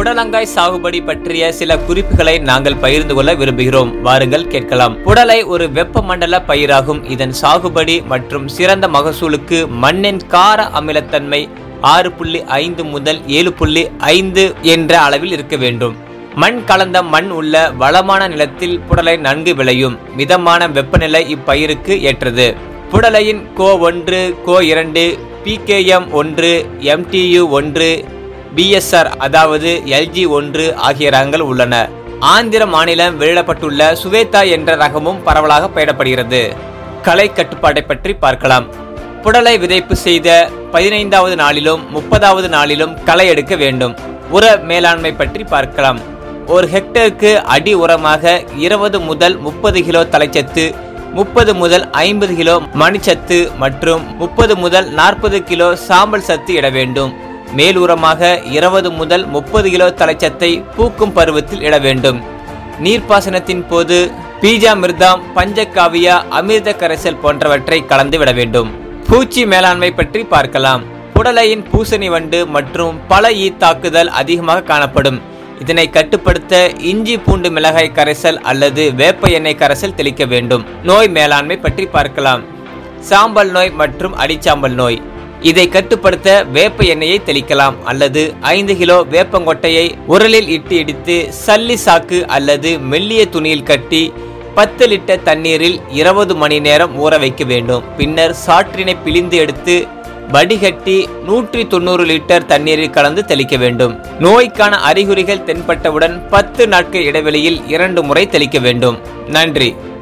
புடலங்காய் சாகுபடி பற்றிய சில குறிப்புகளை நாங்கள் பகிர்ந்து கொள்ள விரும்புகிறோம் வாருங்கள் கேட்கலாம் புடலை ஒரு வெப்பமண்டல பயிராகும் இதன் சாகுபடி மற்றும் சிறந்த மகசூலுக்கு மண்ணின் கார அமிலத்தன்மை ஆறு புள்ளி ஐந்து முதல் ஏழு புள்ளி ஐந்து என்ற அளவில் இருக்க வேண்டும் மண் கலந்த மண் உள்ள வளமான நிலத்தில் புடலை நன்கு விளையும் மிதமான வெப்பநிலை இப்பயிருக்கு ஏற்றது புடலையின் கோ ஒன்று கோ இரண்டு பிகேஎம் ஒன்று எம்டியு ஒன்று பிஎஸ்ஆர் அதாவது எல்ஜி ஒன்று ஆகிய ரகங்கள் உள்ளன ஆந்திர மாநிலம் வெளியிடப்பட்டுள்ள சுவேதா என்ற ரகமும் பரவலாக பயிடப்படுகிறது களை கட்டுப்பாட்டை பற்றி பார்க்கலாம் புடலை விதைப்பு செய்த பதினைந்தாவது நாளிலும் முப்பதாவது நாளிலும் களை எடுக்க வேண்டும் உர மேலாண்மை பற்றி பார்க்கலாம் ஒரு ஹெக்டருக்கு அடி உரமாக இருபது முதல் முப்பது கிலோ தலைச்சத்து முப்பது முதல் ஐம்பது கிலோ மணிச்சத்து மற்றும் முப்பது முதல் நாற்பது கிலோ சாம்பல் சத்து இட வேண்டும் மேல் உரமாக இருபது முதல் முப்பது கிலோ தலைச்சத்தை பூக்கும் பருவத்தில் இட வேண்டும் நீர்ப்பாசனத்தின் போது பீஜாமிர்தம் பஞ்சகாவியா அமிர்த கரைசல் போன்றவற்றை கலந்து விட வேண்டும் பூச்சி மேலாண்மை பற்றி பார்க்கலாம் புடலையின் பூசணி வண்டு மற்றும் பல ஈ தாக்குதல் அதிகமாக காணப்படும் இதனை கட்டுப்படுத்த இஞ்சி பூண்டு மிளகாய் கரைசல் அல்லது வேப்ப எண்ணெய் கரைசல் தெளிக்க வேண்டும் நோய் மேலாண்மை பற்றி பார்க்கலாம் சாம்பல் நோய் மற்றும் அடிச்சாம்பல் நோய் இதை கட்டுப்படுத்த வேப்ப எண்ணெயை தெளிக்கலாம் அல்லது ஐந்து கிலோ வேப்பங்கொட்டையை உரலில் இட்டு இடித்து சல்லி சாக்கு அல்லது மெல்லிய துணியில் கட்டி பத்து லிட்டர் தண்ணீரில் இருபது மணி நேரம் ஊற வைக்க வேண்டும் பின்னர் சாற்றினை பிழிந்து எடுத்து வடிகட்டி நூற்றி தொண்ணூறு லிட்டர் தண்ணீரில் கலந்து தெளிக்க வேண்டும் நோய்க்கான அறிகுறிகள் தென்பட்டவுடன் பத்து நாட்கள் இடைவெளியில் இரண்டு முறை தெளிக்க வேண்டும் நன்றி